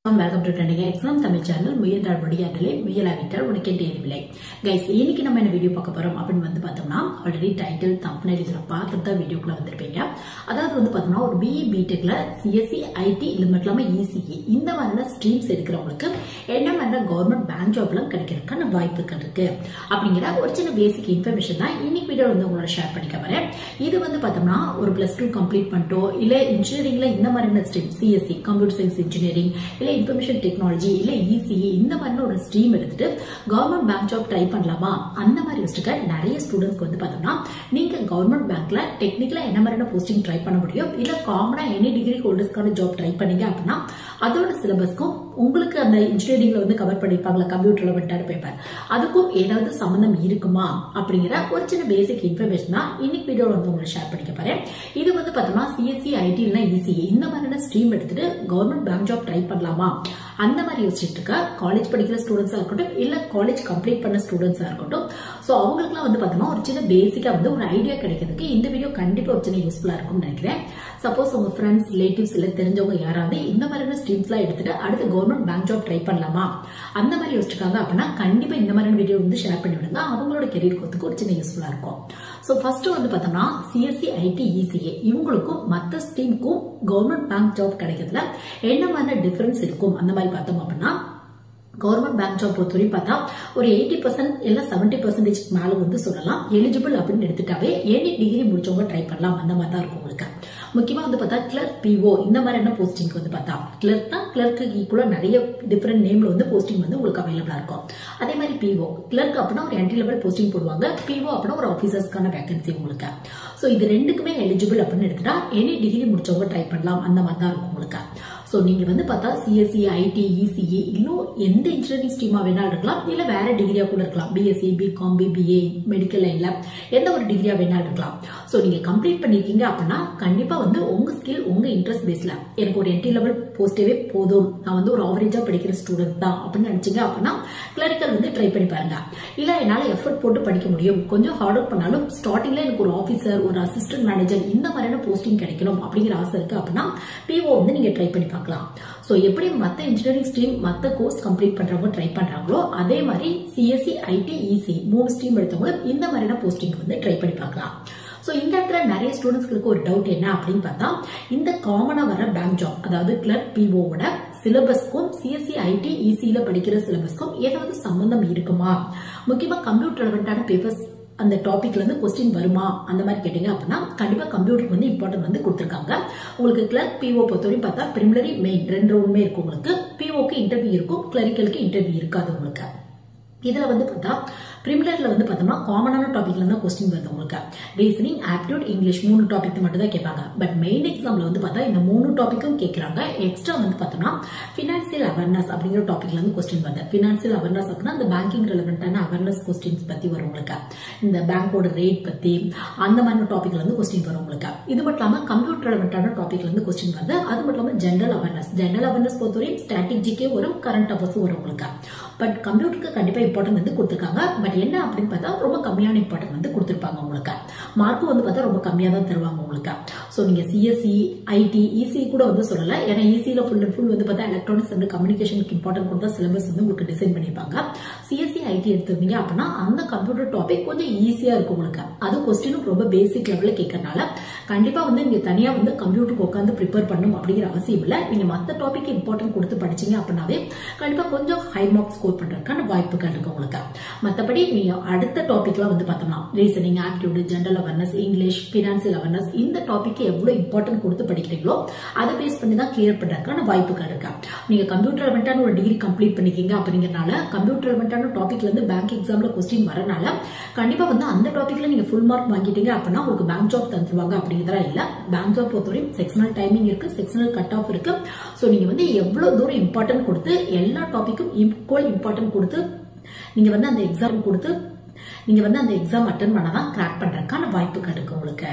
welcome to trending exam Tamil channel முயன்றால் முடியாதலே முயலாவிட்டால் உனக்கு தெரியவில்லை கைஸ் இன்னைக்கு நம்ம என்ன வீடியோ பார்க்க போறோம் அப்படின்னு வந்து பார்த்தோம்னா ஆல்ரெடி டைட்டில் தம்பனைல் இதில் பார்த்துட்டு தான் வீடியோக்குள்ள வந்திருப்பீங்க அதாவது வந்து பார்த்தோம்னா ஒரு பிஇ பிடெக்ல சிஎஸ்சி ஐடி இது மட்டும் இல்லாமல் இசிஇ இந்த மாதிரியான ஸ்ட்ரீம்ஸ் எடுக்கிறவங்களுக்கு என்ன மாதிரியான கவர்மெண்ட் பேங்க் ஜாப்லாம் கிடைக்கிறதுக்கான வாய்ப்புகள் இருக்கு அப்படிங்கிற ஒரு சின்ன பேசிக் இன்ஃபர்மேஷன் தான் இன்னைக்கு வீடியோ வந்து உங்களோட ஷேர் பண்ணிக்க வரேன் இது வந்து பார்த்தோம்னா ஒரு பிளஸ் டூ கம்ப்ளீட் பண்ணிட்டோ இல்லை இன்ஜினியரிங்ல இந்த மாதிரியான stream CSE computer science engineering இல்லை இன்ஃபர்மேஷன் டெக்னாலஜி இல்லை இசிஇ இந்த மாதிரியான ஒரு ஸ்ட்ரீம் எடுத்துட்டு கவர்மெண்ட் பேங்க் ஜாப் ட்ரை பண்ணலாமா அந்த மாதிரி வச்சுக்க நிறைய ஸ்டூடெண்ட்ஸ்க்கு வந்து பார்த்தோம்னா நீங்க கவர்மெண்ட் பேங்க்ல டெக்னிக்கலா என்ன மாதிரியான போஸ்டிங் ட்ரை பண்ண முடியும் இல்ல காமனா எனி டிகிரி ஹோல்டர்ஸ்க்கான ஜாப் ட்ரை பண்ணீங்க அப்படின்னா அதோட சிலபஸ்க்கும் உங்களுக்கு அந்த இன்ஜினியரிங்ல வந்து கவர் பண்ணிருப்பாங்களா கம்ப்யூட்டர்ல வந்துட்டாரு பேப்பர் அதுக்கும் ஏதாவது சம்பந்தம் இருக்குமா அப்படிங்கிற ஒரு சின்ன பேசிக் இன்ஃபர்மேஷன் தான் இன்னைக்கு வீடியோல வந்து உங்களுக்கு ஷேர் பண்ணிக்க போறேன் இது வந்து பார்த்தோம்னா சிஎஸ்சி ஐடி இல்லைனா இசிஇ இந்த மாதிரியான ஸ்ட்ரீம் எடுத்துட்டு கவர்மெண்ட் பேங்க் ஜாப் ட்ரை பண்ணலாமா அந்த மாதிரி யோசிச்சுட்டு இருக்க காலேஜ் படிக்கிற ஸ்டூடெண்ட்ஸா இருக்கட்டும் இல்ல காலேஜ் கம்ப்ளீட் பண்ண ஸ்டூடெண்ட்ஸா இருக்கட்டும் ஸோ அவங்களுக்குலாம் வந்து பார்த்தோம்னா ஒரு சின்ன பேசிக்கா வந்து ஒரு ஐடியா கிடைக்கிறதுக்கு இந்த வீடியோ கண்டிப்பா ஒரு சின்ன யூஸ்ஃபுல்லா இருக்கும்னு நினைக்கிறேன் சப்போஸ் உங்க ஃப்ரெண்ட்ஸ் ரிலேட்டிவ்ஸ் இல்ல தெரிஞ்சவங்க யாராவது இந்த மாதிரியான ஸ்ட்ரீம்ஸ்லாம் எடுத்துட்டு அடுத்து கவர்மெண்ட் பேங்க் ஜாப் ட்ரை பண்ணலாமா அந்த மாதிரி யோசிச்சிருக்காங்க அப்படின்னா கண்டிப்பா இந்த மாதிரியான வீடியோ வந்து ஷேர் பண்ணி விடுங்க அவங்களோட கெரியர் கோத்துக்கு ஒரு சின்ன யூஸ்ஃபுல்லா இருக்கும் ஸோ ஃபர்ஸ்ட் வந்து பார்த்தோம்னா சிஎஸ்சி ஐடி இசிஏ இவங்களுக்கும் மற்ற ஸ்ட்ரீமுக்கும் கவர்மெண்ட் பேங்க் ஜாப் கிடைக்கிறதுல என்ன மாதிரி டிஃபரன்ஸ் இருக்கும் அந்த மாதிரி பார்த்தோம் அப்படின்னா கவர்மெண்ட் பேங்க் ஜாப் பொறுத்தவரையும் பார்த்தா ஒரு எயிட்டி பர்சன்ட் இல்ல செவன்டி பர்சன்டேஜ் மேல வந்து சொல்லலாம் எலிஜிபிள் அப்படின்னு எடுத்துட்டாவே எனி டிகிரி முடிச்சவங்க ட்ரை பண்ணலாம் அந்த மாதிரி தான் இருக்கும் உங்களுக்கு முக்கியமா வந்து பார்த்தா கிளர்க் பிஓ இந்த மாதிரியான போஸ்டிங் வந்து பார்த்தா கிளர்க்னா கிளர்க்கு ஈக்குவலா நிறைய டிஃப்ரெண்ட் நேம்ல வந்து போஸ்டிங் வந்து உங்களுக்கு அவைலபிளா இருக்கும் அதே மாதிரி பிஓ கிளர்க் அப்படின்னா ஒரு என்ட்ரி லெவல் போஸ்டிங் போடுவாங்க பிஓ அப்படின்னா ஒரு ஆஃபீஸர்ஸ்க்கான வேகன்சி உங்களுக்கு ஸோ இது ரெண்டுக்குமே எலிஜிபிள் அப்படின்னு எடுத்துட்டா எனி டிகிரி முடிச்சவங்க ட்ரை பண்ணலாம் அந்த மாதிரி தான் இருக்கும் உங்களுக்கு ஸோ நீங்க வந்து பார்த்தா சிஎஸ்சி ஐடி இசிஇ இன்னும் எந்த இன்ஜினியரிங் ஸ்ட்ரீமா வேணாலும் இருக்கலாம் இல்ல வேற டிகிரியா கூட இருக்கலாம் பிஎஸ்சி பிகாம் பிபிஏ மெடிக்கல் லைன்ல எந்த ஒரு டிகிரியா வேணாலும் இருக்கலாம் ஸோ நீங்க கம்ப்ளீட் பண்ணிருக்கீங்க அப்படின்னா கண்டிப்பா வந்து உங்க ஸ்கில் உங்க இன்ட்ரெஸ்ட் பேஸ்ல எனக்கு ஒரு என்ட்ரி லெவல் போஸ்டவே போதும் நான் வந்து ஒரு ஆவரேஜா படிக்கிற ஸ்டூடெண்ட் தான் அப்படின்னு நினைச்சீங்க அப்படின்னா கிளரிக்கல் வந்து ட்ரை பண்ணி பாருங்க இல்ல என்னால எஃபர்ட் போட்டு படிக்க முடியும் கொஞ்சம் ஹார்ட் ஒர்க் பண்ணாலும் ஸ்டார்டிங்ல எனக்கு ஒரு ஆஃபீஸர் ஒரு அசிஸ்டன்ட் மேனேஜர் இந்த மாதிரியான போஸ்டிங் கிடைக்கணும் அப்படிங்கிற ஆசை இருக்கு அப்படின்னா பிஓ வந்து நீங்க ட்ரை பண்ணி பார்க்கலாம் ஸோ எப்படி மற்ற இன்ஜினியரிங் ஸ்ட்ரீம் மற்ற கோர்ஸ் கம்ப்ளீட் பண்றவங்க ட்ரை பண்றாங்களோ அதே மாதிரி சிஎஸ்சி ஐடி இசி மூணு ஸ்ட்ரீம் எடுத்தவங்க இந்த மாதிரியான போஸ்டிங் வந்து ட்ரை பண்ணி பார்க்கலாம் ஸோ இந்த இடத்துல நிறைய ஸ்டூடெண்ட்ஸ்க்கு ஒரு டவுட் என்ன அப்படின்னு பார்த்தா இந்த காமனா வர பேங்க் ஜாப் அதாவது கிளர்க் பிஓவோட சிலபஸ்க்கும் சிஎஸ்சி ஐடி இசியில படிக்கிற சிலபஸ்க்கும் ஏதாவது சம்பந்தம் இருக்குமா முக்கியமா கம்ப்யூட்டர் ரெலவெண்டான பேப்பர்ஸ் அந்த டாபிக்ல இருந்து கொஸ்டின் வருமா அந்த மாதிரி கேட்டீங்க அப்படின்னா கண்டிப்பா கம்ப்யூட்டருக்கு வந்து இம்பார்ட்டன்ட் வந்து கொடுத்துருக்காங்க உங்களுக்கு கிளர்க் பிஓ பொறுத்தவரையும் பார்த்தா பிரிமினரி மெயின் ரெண்டு ரவுண்டுமே இருக்கும் உங்களுக்கு பிஓக்கு இன்டர்வியூ இருக்கும் கிளரிக்கலுக்கு இன்டர்வியூ இருக்காது உங்களுக்கு இதுல வந்து பார்த்தா ப்ரிமிலர்ல வந்து பார்த்தோம்னா காமனான டாபிக்ல தான் கொஸ்டின் வருது உங்களுக்கு ரீசனிங் ஆப்டியூட் இங்கிலீஷ் மூணு டாபிக் மட்டும் தான் கேட்பாங்க பட் மெயின் எக்ஸாம்ல வந்து பார்த்தா இந்த மூணு டாபிக்கும் கேட்கறாங்க எக்ஸ்ட்ரா வந்து பார்த்தோம்னா ஃபினான்சியல் அவேர்னஸ் அப்படிங்கிற டாபிக்ல இருந்து கொஸ்டின் வருது ஃபினான்சியல் அவேர்னஸ் அப்படின்னா அந்த பேங்கிங் ரெலவெண்டான அவேர்னஸ் கொஸ்டின்ஸ் பத்தி வரும் உங்களுக்கு இந்த பேங்கோட ரேட் பத்தி அந்த மாதிரி டாபிக்ல இருந்து கொஸ்டின் வரும் உங்களுக்கு இது மட்டும் இல்லாம கம்ப்யூட்டர் ரெலவெண்டான டாபிக்ல இருந்து கொஸ்டின் வருது அது மட்டும் இல்லாம ஜென்ரல் அவேர்னஸ் ஜென்ரல் அவேர்னஸ் பொறுத்தவரையும் ஸ்ட்ராட்டஜிக்கே வரும் கரண்ட் அஃபேர்ஸும் வரும் உங்களுக்கு பட் கம்ப்யூட்டருக்கு கண்டிப்பா இம்பார்ட்டன்ட் வந்து கொடுத்துருக்காங்க பட் என்ன அப்படின்னு பார்த்தா ரொம்ப கம்மியான இம்பார்ட்டன்ட் வந்து கொடுத்துருப்பாங்க உங்களுக்கு மார்க்கும் வந்து பார்த்தா ரொம்ப கம்மியா தான் தருவாங்க உங்களுக்கு ஸோ நீங்க சிஎஸ்சி ஐடி இசி கூட வந்து சொல்லல ஏன்னா இசியில ஃபுல் அண்ட் ஃபுல் வந்து பார்த்தா எலக்ட்ரானிக்ஸ் அண்ட் கம்யூனிகேஷனுக்கு இம்பார்ட்டன்ட் கொடுத்தா சிலபஸ் வந்து உங்களுக்கு டிசைன் பண்ணிருப்பாங்க சிஎஸ்சி ஐடி எடுத்திருந்தீங்க அப்படின்னா அந்த கம்ப்யூட்டர் டாபிக் கொஞ்சம் ஈஸியா இருக்கும் உங்களுக்கு அது கொஸ்டினும் ரொம்ப பேசிக் லெவலில் கேட்கறனால கண்டிப்பா வந்து நீங்க தனியா வந்து கம்ப்யூட்டருக்கு உட்காந்து ப்ரிப்பேர் பண்ணணும் அப்படிங்கிற அவசியம் இல்லை நீங்க மற்ற டாபிக் இம்பார்ட்டன்ட் கொடுத்து படிச்சீங்க அப்படின்னாவே கண்டிப்பா கொஞ்சம் ஹை மார்க்ஸ் ஸ்கோர் பண்றதுக்கான வாய்ப்புகள் இருக்கு உங்களுக்கு மற்றபடி நீங்க அடுத்த டாபிக்லாம் வந்து பார்த்தோம்னா reasoning aptitude general awareness English financial awareness இந்த டாபிக் எவ்வளவு இம்பார்ட்டன்ட் கொடுத்து படிக்கிறீங்களோ அதை பேஸ் பண்ணி தான் கிளியர் பண்றதுக்கான வாய்ப்புகள் இருக்கு நீங்க கம்ப்யூட்டர் ரெலவெண்டான ஒரு டிகிரி கம்ப்ளீட் பண்ணிக்கீங்க அப்படிங்கறனால கம்ப்யூட்டர் ரெலவெண்டான டாபிக்ல இருந்து பேங்க் எக்ஸாம்ல கொஸ்டின் வரனால கண்டிப்பா வந்து அந்த டாபிக்ல நீங்க ஃபுல் மார்க் வாங்கிட்டீங்க அப்படின்னா உங்களுக்கு பேங்க் ஜாப் தந்துருவாங்க அப்படிங்கிறதா இல்ல பேங்க் ஜாப் பொறுத்தவரையும் செக்ஷனல் டைமிங் இருக்கு செக்ஷனல் கட் ஆஃப் இருக்கு ஸோ நீங்க வந்து எவ்வளவு தூரம் இம்பார்ட்டன்ட் கொடுத்து எல்லா டாபிக்கும் ஈக்குவல் இம்பார்ட்டன்ட் கொடுத்து நீங்க வந்து அந்த எக்ஸாம் கொடுத்து நீங்க வந்து அந்த எக்ஸாம் அட்டன் பண்ணாதான் கிராக் பண்றதுக்கான வாய்ப்புகள் இருக்கு உங்களுக்கு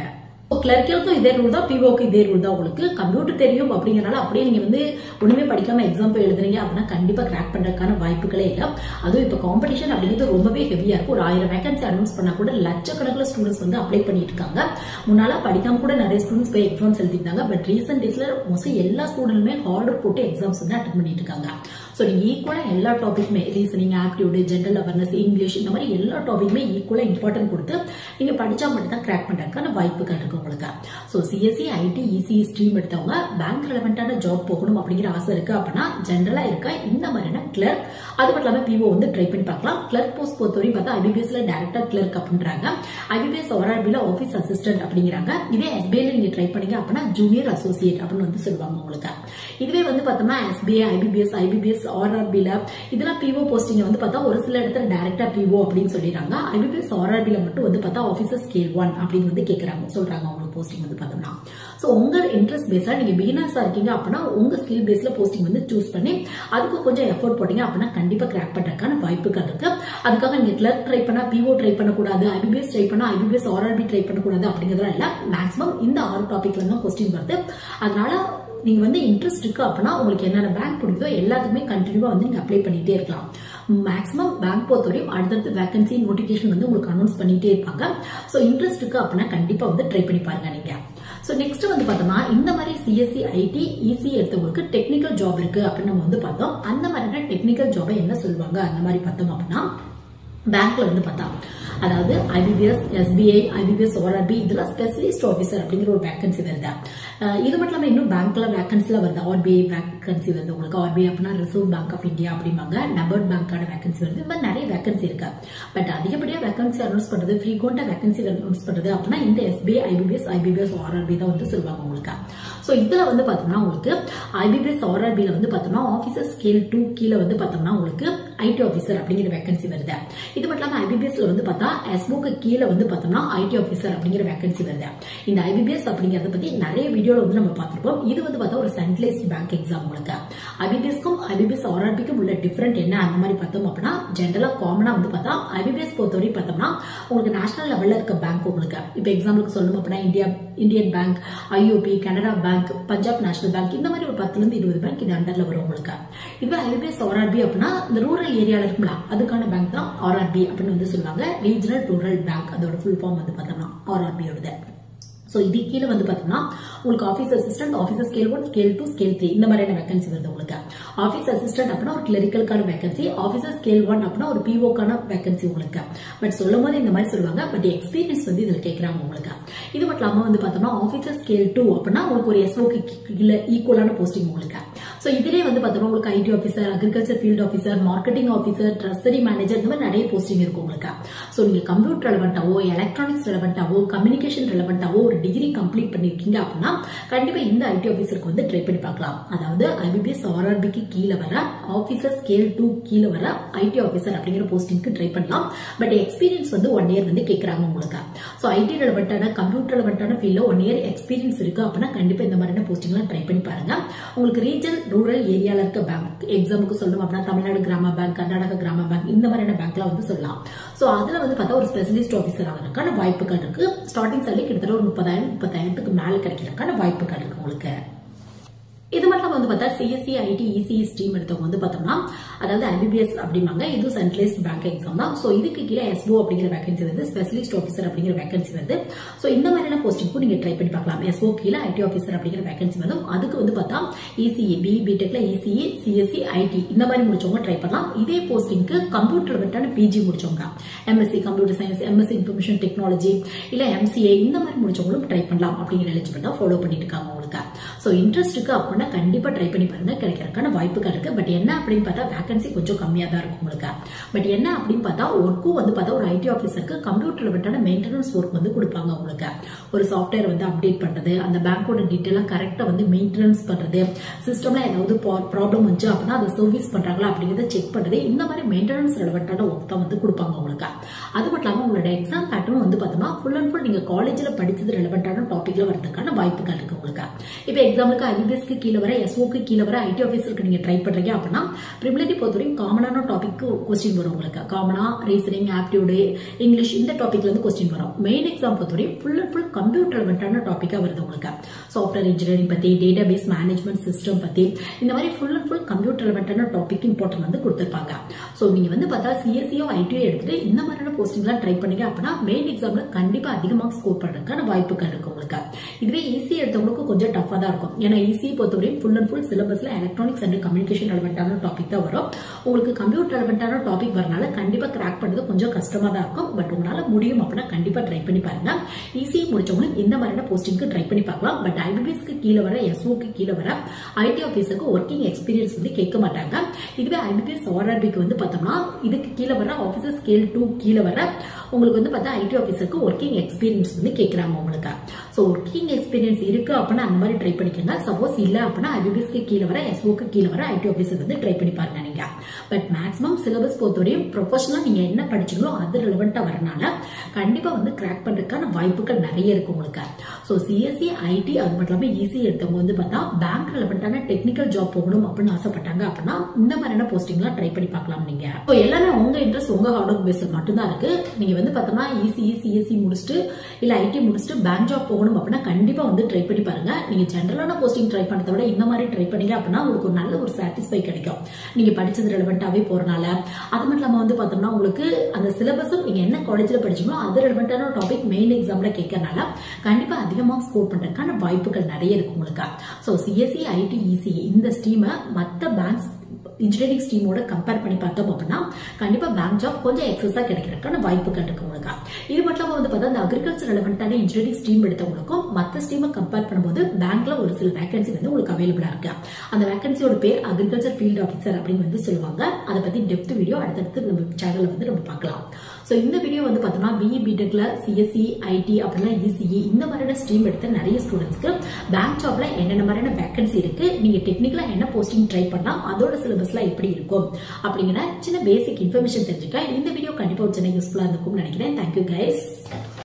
கிளர்க்கியலுக்கும் இதே ரூல் தான் பிஓக்கு இதே ரூல் தான் உங்களுக்கு கம்ப்யூட்டர் தெரியும் அப்படிங்கறனால அப்படியே நீங்க வந்து ஒண்ணுமே படிக்காம எக்ஸாம் போய் எழுதுறீங்க அப்படின்னா கண்டிப்பா கிராக் பண்றதுக்கான வாய்ப்புகளே இல்லை அதுவும் இப்போ காம்படிஷன் அப்படிங்கிறது ரொம்பவே ஹெவியா இருக்கும் ஒரு ஆயிரம் வேகன்சி அனௌன்ஸ் பண்ணா கூட லட்சக்கணக்கில் ஸ்டூடெண்ட்ஸ் வந்து அப்ளை பண்ணிட்டு இருக்காங்க முன்னால படிக்காம கூட நிறைய ஸ்டூடெண்ட்ஸ் போய் எக்ஸாம்ஸ் எழுதிருந்தாங்க பட் ரீசெண்ட் டேஸ்ல மோஸ்ட்லி எல்லா ஸ்டூடெண்ட்டுமே ஹார்டர் போட்டு எக்ஸாம்ஸ் வந்து அட்டன் பண்ணிட்டு இருக்காங்க ஸோ நீங்க ஈக்குவலா எல்லா டாபிக்குமே reasoning aptitude general awareness English இந்த மாதிரி எல்லா டாபிக்குமே ஈக்குவலா இம்பார்ட்டன்ட் கொடுத்து நீங்க படிச்சா மட்டும் தான் கிராக் பண்றதுக்கான வாய்ப்புகள் இருக்கு உங்களுக்கு so CSE IT EC stream எடுத்தவங்க பேங்க் ரெலவெண்டான ஜாப் போகணும் அப்படிங்கிற ஆசை இருக்கு அப்படின்னா ஜென்ரலா இருக்க இந்த மாதிரியான கிளர்க் அது மட்டும் இல்லாம பிஓ வந்து ட்ரை பண்ணி பார்க்கலாம் கிளர்க் போஸ்ட் பொறுத்தவரையும் பார்த்தா ஐபிபிஎஸ்ல டேரக்டர் கிளர்க் அப்படின்றாங்க ஐபிபிஎஸ் ஓஆர்பில ஆஃபீஸ் அசிஸ்டன்ட் அப்படிங்கிறாங்க இதே எஸ்பிஐல நீங்க ட்ரை பண்ணீங்க அப்படின்னா ஜூனியர் அசோசியேட் அப்படின்னு வந்து சொல்லுவாங்க உங்களுக்கு இதுவே வந்து பார்த்தோம்னா எஸ்பிஐ ஐபிபிஎஸ் ஐபிபிஎஸ் ஆர்ஆர்பில இதெல்லாம் பிஓ போஸ்டிங் வந்து பார்த்தா ஒரு சில இடத்துல டேரக்டா பிஓ அப்படின்னு சொல்லிடுறாங்க ஐபிபிஎஸ் ஆர்ஆர்பில மட்டும் வந்து பார்த்தா ஆஃபீஸர் ஸ்கேல் ஒன் அப்படின்னு வந்து கேட்கறாங்க சொல்றாங்க அவங்களுக்கு போஸ்டிங் வந்து பார்த்தோம்னா ஸோ உங்க இன்ட்ரெஸ்ட் பேஸா நீங்க பிகினர்ஸா இருக்கீங்க அப்படின்னா உங்க ஸ்கில் பேஸ்ல போஸ்டிங் வந்து சூஸ் பண்ணி அதுக்கு கொஞ்சம் எஃபோர்ட் போட்டீங்க அப்படின்னா கண்டிப்பா கிராக் பண்றதுக்கான வாய்ப்புகள் இருக்கு அதுக்காக நீங்க கிளர்க் ட்ரை பண்ணா பிஓ ட்ரை பண்ணக்கூடாது ஐபிபிஎஸ் ட்ரை பண்ணா ஐபிபிஎஸ் ஆர்ஆர்பி ட்ரை பண்ணக்கூடாது அப்படிங்கிறதுலாம் இல்ல மேக்ஸிமம் இந்த ஆறு டாபிக்ல தான் கொஸ்டின் வருது அதனால நீங்க வந்து இன்ட்ரெஸ்ட் இருக்கு அப்படின்னா உங்களுக்கு என்னென்ன பேங்க் பிடிக்குதோ எல்லாத்துக்குமே கண்டினியூவா வந்து நீங்க அப்ளை பண்ணிட்டே இருக்கலாம் மேக்ஸிமம் பேங்க் பொறுத்தவரையும் அடுத்தடுத்து வேகன்சி நோட்டிபிகேஷன் வந்து உங்களுக்கு அனௌன்ஸ் பண்ணிட்டே இருப்பாங்க ஸோ இன்ட்ரெஸ்ட் இருக்கு அப்படின்னா கண்டிப்பா வந்து ட்ரை பண்ணி பாருங்க நீங்க ஸோ நெக்ஸ்ட் வந்து பார்த்தோம்னா இந்த மாதிரி சிஎஸ்சி ஐடி இசி எடுத்தவங்களுக்கு டெக்னிக்கல் ஜாப் இருக்கு அப்படின்னு நம்ம வந்து பார்த்தோம் அந்த மாதிரியான டெக்னிக்கல் ஜாபை என்ன சொல்லுவாங்க அந்த மாதிரி பார்த்தோம் அப்படின்னா பேங்க்ல வந்து பார்த்தா அதாவது ஐபிபிஎஸ் எஸ்பிஐ ஐபிபிஎஸ் ஓஆர்பி இதெல்லாம் ஸ்பெஷலிஸ்ட் ஆஃபீஸர் அப்படிங்கிற ஒரு வேகன்சி வருது இது மட்டும் இல்லாமல் இன்னும் பேங்க்ல வேகன்சில வருது ஆர்பிஐ வேகன்சி வருது உங்களுக்கு ஆர்பிஐ அப்படின்னா ரிசர்வ் பேங்க் ஆஃப் இந்தியா அப்படிம்பாங்க நபர்ட் பேங்க்கான வேகன்சி வருது இந்த மாதிரி நிறைய வேகன்சி இருக்கு பட் அதிகப்படியாக வேகன்சி அனௌன்ஸ் பண்றது ஃப்ரீக்வெண்டா வேகன்சி அனௌன்ஸ் பண்றது அப்படின்னா இந்த எஸ்பிஐ ஐபிபிஎஸ் ஐபிபிஎஸ் ஆர்ஆர்பி தான் வந்து சொல்லுவாங்க உங்களுக்கு ஸோ இதுல வந்து பார்த்தோம்னா உங்களுக்கு ஐபிபிஎஸ் ஆர்ஆர்பியில் வந்து பார்த்தோம்னா ஆஃபீஸர் ஸ்கேல் டூ கீழே வந்து பார்த்தோம்னா உங்களுக்கு ஐடி ஆஃபீஸர் அப்படிங்கிற வேகன்சி வருது இது மட்டும் இல்லாமல் ஐபிபிஎஸ்ல வந்து பார்த்தா எஸ்போக்கு கீழே வந்து பார்த்தோம்னா ஐடி ஆஃபீஸர் அப்படிங்கிற வேகன்சி வருது இந்த ஐபிபிஎஸ் அப்படிங்கறத பத்தி நிறைய வீடியோல வந்து நம்ம பார்த்திருப்போம் இது வந்து பார்த்தா ஒரு சென்ட்ரலைஸ்ட் பேங்க் எக்ஸாம் உங்களுக்கு ஐபிபிஎஸ்க்கும் ஐபிபிஎஸ் ஆர்ஆர்பிக்கும் உள்ள டிஃபரெண்ட் என்ன அந்த மாதிரி பார்த்தோம் அப்படின்னா ஜென்ரலா காமனா வந்து பார்த்தா ஐபிபிஎஸ் பொறுத்தவரை பார்த்தோம்னா உங்களுக்கு நேஷனல் லெவல்ல இருக்க பேங்க் உங்களுக்கு இப்போ எக்ஸாம்பிளுக்கு சொல்லணும் அப்படின்னா India Indian Bank IOB Canara Bank Punjab National Bank இந்த மாதிரி ஒரு பத்துல இருந்து இருபது பேங்க் இது அண்டர்ல வரும் உங்களுக்கு இதுவே ஐபிஎஸ் ஆர்ஆர்பி அப்படின்னா இந்த ரூரல் ஏரியால இருக்கும்ல அதுக்கான பேங்க் தான் ஆர்ஆர்பி அப்படின்னு வந்து சொல்லுவாங்க ரீஜனல் ரூரல் பேங்க் அதோட ஃபுல் ஃபார்ம் வந்து பார்த்தோம்னா ஆர்ஆர்பியோடது ஸோ இது கீழே வந்து பார்த்தோம்னா உங்களுக்கு office assistant officer scale one scale two scale three இந்த மாதிரியான வேகன்சி வருது உங்களுக்கு ஆஃபீஸ் அசிஸ்டன்ட் அப்படின்னா ஒரு கிளரிக்கலுக்கான வேகன்சி ஆஃபீஸர் ஸ்கேல் ஒன் அப்படின்னா ஒரு பிஓக்கான வேகன்சி உங்களுக்கு பட் சொல்லும் போது இந்த மாதிரி சொல்லுவாங்க பட் எக்ஸ்பீரியன்ஸ் வந்து இதில் கேட்குறாங்க உங்களுக்கு இது மட்டும் இல்லாமல் வந்து பார்த்தோம்னா ஆஃபீஸர் ஸ்கேல் டூ அப்படின்னா உங்களுக்கு ஒரு எஸ்ஓக்கு கீழே ஈக்குவலான போஸ்டிங் உங்களுக்கு ஸோ இதிலே வந்து பார்த்தோம்னா உங்களுக்கு IT officer agriculture field officer marketing officer treasury manager இந்த மாதிரி நிறைய போஸ்டிங் இருக்கும் உங்களுக்கு ஸோ நீங்கள் கம்ப்யூட்டர் ரெலவெண்ட்டாவோ எலக்ட்ரானிக்ஸ் ரெலவெண்ட்டாவோ கம்யூனிகேஷன் ரெலவெண்ட்டாவோ ஒரு டிகிரி கம்ப்ளீட் பண்ணிருக்கீங்க அப்படின்னா கண்டிப்பா இந்த ஐடி ஆஃபீஸருக்கு வந்து ட்ரை பண்ணி பார்க்கலாம் அதாவது ஐபிபிஎஸ் ஆர்ஆர்பிக்கு கீழே வர ஆஃபீஸர் ஸ்கேல் டூ கீழே வர ஐடி ஆஃபீஸர் அப்படிங்கிற போஸ்டிங்க்கு ட்ரை பண்ணலாம் பட் எக்ஸ்பீரியன்ஸ் வந்து ஒன் இயர் வந்து கேட்கறாங்க உங்களுக்கு ஸோ ஐடி ரெலவெண்ட்டான கம்ப்யூட்டர் ரெலவெண்ட்டான ஃபீல்டில் ஒன் இயர் எக்ஸ்பீரியன்ஸ் இருக்கு அப்படின்னா கண்டிப்பா இந்த மாதிரியான போஸ்டிங்லாம் ட்ரை பண்ணி பாருங்க உங்களுக்கு ரீஜன் ரூரல் ஏரியால இருக்க பேங்க் எக்ஸாமுக்கு சொல்லணும் அப்படின்னா தமிழ்நாடு கிராம பேங்க் கர்நாடக கிராம பேங்க் இந்த மாதிரியான பேங்க்லாம் வந்து சொல்லலாம் ஸோ அதுல வந்து பார்த்தா ஒரு ஸ்பெஷலிஸ்ட் ஆஃபீஸர் ஆகிறதுக்கான வாய்ப்புகள் இருக்கு ஸ்டார்டிங் சேலரி கிட்டத்தட்ட ஒரு முப்பதாயிரம் முப்பத்தாயிரத்துக்கு மேல கிடைக்கிறதுக்கான வாய்ப்புகள் இருக்கு உங்களுக்கு இது மட்டும் வந்து பார்த்தா சிஎஸ்சி ஐடி இசி ஸ்ட்ரீம் எடுத்தவங்க வந்து பார்த்தோம்னா அதாவது ஐபிபிஎஸ் அப்படிம்பாங்க இது சென்ட்ரலைஸ்ட் பேங்க் எக்ஸாம் தான் ஸோ இதுக்கு கீழே எஸ்ஓ அப்படிங்கிற வேகன்சி வருது ஸ்பெஷலிஸ்ட் ஆஃபீஸர் அப்படிங்கிற வேகன்சி வருது ஸோ இந்த மாதிரியான போஸ்டிங்க்கும் நீங்க ட்ரை பண்ணி பார்க்கலாம் எஸ்ஓ கீழே ஐடி ஆஃபீஸர் அப்படிங்கிற வேகன்சி வரும் அதுக்கு வந்து பார்த்தா இசிஇ பி பிடெக்ல இசிஇ சிஎஸ்சி ஐடி இந்த மாதிரி முடிச்சவங்க ட்ரை பண்ணலாம் இதே போஸ்டிங்க்கு கம்ப்யூட்டர் விட்டான பிஜி முடிச்சவங்க MSc computer science MSc information technology இல்ல எம்சிஏ இந்த மாதிரி முடிச்சவங்களும் ட்ரை பண்ணலாம் அப்படிங்கிற எலிஜிபிள் தான் ஃபாலோ பண்ணிட்டு இருக்காங்க உங்களுக்கு ஸோ இன்ட்ரெஸ்ட்டுக்கு அப்படின்னா கண்டிப்பா ட்ரை பண்ணி பாருங்க கிடைக்கிறதுக்கான வாய்ப்புகள் இருக்கு பட் என்ன அப்படின்னு பார்த்தா வேகன்சி கொஞ்சம் கம்மியா தான் இருக்கும் உங்களுக்கு பட் என்ன அப்படின்னு பார்த்தா ஒர்க்கும் வந்து பார்த்தா ஒரு ஐடி ஆஃபீஸருக்கு கம்ப்யூட்டர்ல விட்டான மெயின்டெனன்ஸ் ஒர்க் வந்து கொடுப்பாங்க உங்களுக்கு ஒரு சாஃப்ட்வேர் வந்து அப்டேட் பண்றது அந்த பேங்கோட டீட்டெயிலாம் கரெக்டா வந்து மெயின்டெனன்ஸ் பண்றது சிஸ்டம்ல ஏதாவது ப்ராப்ளம் வந்துச்சு அப்படின்னா அதை சர்வீஸ் பண்றாங்களா அப்படிங்கறத செக் பண்றது இந்த மாதிரி மெயின்டெனன்ஸ் ரெலவெண்டான ஒர்க் தான் வந்து கொடுப்பாங்க உங்களுக்கு அது மட்டும் இல்லாம உங்களோட எக்ஸாம் பேட்டர்ன் வந்து பார்த்தோம்னா ஃபுல் அண்ட் ஃபுல் நீங்க காலேஜ்ல படிச்சது ரெலவெண்டான டாபிக்ல வரதுக்கான வாய்ப்புகள் இருக்கு உங்களுக்கு இப்போ எக்ஸாம்பிளுக்கு ஐபிபிஎஸ்க்கு கீழே வர எஸ்ஓக்கு கீழே வர ஐடி ஆஃபீஸருக்கு நீங்க ட்ரை பண்றீங்க அப்படின்னா ப்ரிமிலரி பொறுத்தவரைக்கும் காமனான டாபிக் கொஸ்டின் வரும் உங்களுக்கு காமனா ரீசனிங் ஆப்டியூடு இங்கிலீஷ் இந்த டாபிக்ல இருந்து கொஸ்டின் வரும் மெயின் எக்ஸாம் பொறுத்தவரைக்கும் ஃபுல் அண்ட் ஃபுல் கம்ப்யூட்டர் ரிலவெண்டான டாபிக்கா வருது உங்களுக்கு சாஃப்ட்வேர் இன்ஜினியரிங் பத்தி டேட்டா பேஸ் மேனேஜ்மெண்ட் சிஸ்டம் பத்தி இந்த மாதிரி ஃபுல் அண்ட் ஃபுல் கம்ப்யூட்டர் ரிலவெண்டான டாபிக் இம்பார்ட்டன் வந்து கொடுத்திருப்பாங்க ஸோ நீங்க வந்து பார்த்தா சிஎஸ்சியோ ஐடியோ எடுத்துட்டு இந்த மாதிரியான போஸ்டிங்லாம் ட்ரை பண்ணீங்க அப்படின்னா மெயின் எக்ஸாம்ல கண்டிப்பா அதிகமாக ஸ்கோர் பண்றதுக்கான வாய்ப்புகள் இருக்கு உங்களுக்கு இதுவே ஈஸி எடுத்தவங்களுக்கு கொஞ்சம் டஃபா தான் இருக்கும் ஏன்னா ஈஸி பொறுத்தவரையும் ஃபுல் அண்ட் ஃபுல் சிலபஸ்ல எலக்ட்ரானிக்ஸ் அண்ட் கம்யூனிகேஷன் ரெலவெண்டான டாபிக் தான் வரும் உங்களுக்கு கம்ப்யூட்டர் ரெலவெண்டான டாபிக் வரனால கண்டிப்பா கிராக் பண்றது கொஞ்சம் கஷ்டமா தான் இருக்கும் பட் உங்களால முடியும் அப்படின்னா கண்டிப்பா ட்ரை பண்ணி பாருங்க ஈஸி முடிச்சவங்களும் இந்த மாதிரியான போஸ்டிங்க்கு ட்ரை பண்ணி பார்க்கலாம் பட் ஐபிபிஎஸ்க்கு கீழே வர எஸ்ஓக்கு கீழே வர ஐடி ஆஃபீஸருக்கு ஒர்க்கிங் எக்ஸ்பீரியன்ஸ் வந்து கேட்க மாட்டாங்க இதுவே ஐபிபிஎஸ் ஆர்ஆர்பிக்கு வந்து பார்த்தோம்னா இதுக்கு கீழே வர ஆஃபீஸர் ஸ்கேல் டூ கீழே வர உங்களுக்கு வந்து பார்த்தா ஐடி ஆஃபீஸருக்கு ஒர்க்கிங் எக்ஸ்பீரியன்ஸ் வந்து கேட்குறாங்க உங்களுக்கு ஸோ ஒர்க்கிங் எக்ஸ்பீரியன்ஸ் இருக்கு அப்படின்னா அந்த மாதிரி ட்ரை பண்ணிக்கோங்க சப்போஸ் இல்லை அப்படின்னா ஐபிபிஎஸ்க்கு கீழே வர எஸ்ஓக்கு கீழே வர ஐடி ஆஃபீஸர் வந்து ட்ரை பண்ணி பாருங்க நீங்க பட் மேக்ஸிமம் சிலபஸ் பொறுத்தவரையும் ப்ரொஃபஷனலாக நீங்க என்ன படிச்சீங்களோ அது ரிலவெண்ட்டாக வரனால கண்டிப்பா வந்து கிராக் பண்றதுக்கான வாய்ப்புகள் நிறைய இருக்கு உங்களுக்கு ஸோ சிஎஸ்சி ஐடி அது மட்டும் இல்லாமல் ஈஸி எடுத்தவங்க வந்து பார்த்தா பேங்க் ரிலவெண்ட்டான டெக்னிக்கல் ஜாப் போகணும் அப்படின்னு ஆசைப்பட்டாங்க அப்படின்னா இந்த மாதிரியான போஸ்டிங்லாம் ட்ரை பண்ணி பார்க்கலாம் நீங்க ஸோ எல்லாமே உங்க இன்ட்ரெஸ்ட் உங்க ஹார்ட் ஒர்க் பேஸ்ல மட்டும்தான் இருக்கு நீங்க வந்து பார்த்தோம்னா ஈஸி சிஎஸ்சி முடிச்சுட்டு இல்ல ஐடி முடிச்சுட்டு பேங்க் ஜாப் போகணும் அப்படின்னா கண்டிப்பா வந்து ட்ரை பண்ணி பாருங்க நீங்க ஜென்ரலான போஸ்டிங் ட்ரை பண்ணதை விட இந்த மாதிரி ட்ரை பண்ணீங்க அப்படின்னா உங்களுக்கு ஒரு நல்ல ஒரு சாட்டிஸ்ஃபை கிடைக்கும் நீங்க படிச்சது ரெலவெண்டாவே போறனால அது மட்டும் இல்லாம வந்து பார்த்தோம்னா உங்களுக்கு அந்த சிலபஸும் நீங்க என்ன காலேஜ்ல படிச்சீங்களோ அது ரெலவெண்டான டாபிக் மெயின் எக்ஸாம்ல கேட்கறனால கண்டிப்பா அதிகமாக ஸ்கோர் பண்றதுக்கான வாய்ப்புகள் நிறைய இருக்கு உங்களுக்கு ஸோ சிஎஸ்சி ஐடி இசி இந்த ஸ்ட்ரீமை மற்ற பேங்க்ஸ் இன்ஜினியரிங் ஸ்ட்ரீமோட கம்பேர் பண்ணி பார்த்தோம் அப்படின்னா கண்டிப்பா பேங்க் ஜாப் கொஞ்சம் எக்ஸஸா கிடைக்கிறதுக்கான வாய்ப்புகள் இருக்கு உங்களுக்கு இது மட்டும் இல்லாம வந்து பார்த்தா இந்த அக்ரிகல்ச்சர் ரெலவெண்டான இன்ஜினியரிங் ஸ்ட்ரீம் எடுத்தவங்களுக்கும் மற்ற ஸ்ட்ரீமை கம்பேர் பண்ணும்போது பேங்க்ல ஒரு சில வேகன்சி வந்து உங்களுக்கு அவைலபிளா இருக்கு அந்த வேகன்சியோட பேர் அக்ரிகல்ச்சர் ஃபீல்ட் ஆஃபீஸர் அப்படின்னு வந்து சொல்லுவாங்க அதை பத்தி டெப்த் வீடியோ அடுத்தடுத்து நம்ம சேனல்ல வந்து நம்ம பார்க்கலாம் ஸோ இந்த வீடியோ வந்து பார்த்தோம்னா பிஇ பிடெக்ல சிஎஸ்சி ஐடி அப்படிலாம் இசிஇ இந்த மாதிரியான ஸ்ட்ரீம் எடுத்த நிறைய ஸ்டூடெண்ட்ஸ்க்கு பேங்க் ஜாப்ல என்னென்ன மாதிரியான வேகன்சி இருக்கு நீங்க டெக்னிக்கலா என்ன போஸ்டிங் ட்ரை பண்ணா அதோட சிலபஸ்ல எப்படி இருக்கும் அப்படிங்கிற சின்ன பேசிக் இன்ஃபர்மேஷன் தெரிஞ்சுக்க இந்த வீடியோ கண்டிப்பா ஒரு சின்ன யூஸ்ஃபுல்லா இருக்கும் நினைக்கிறேன் தேங்க்யூ கைஸ்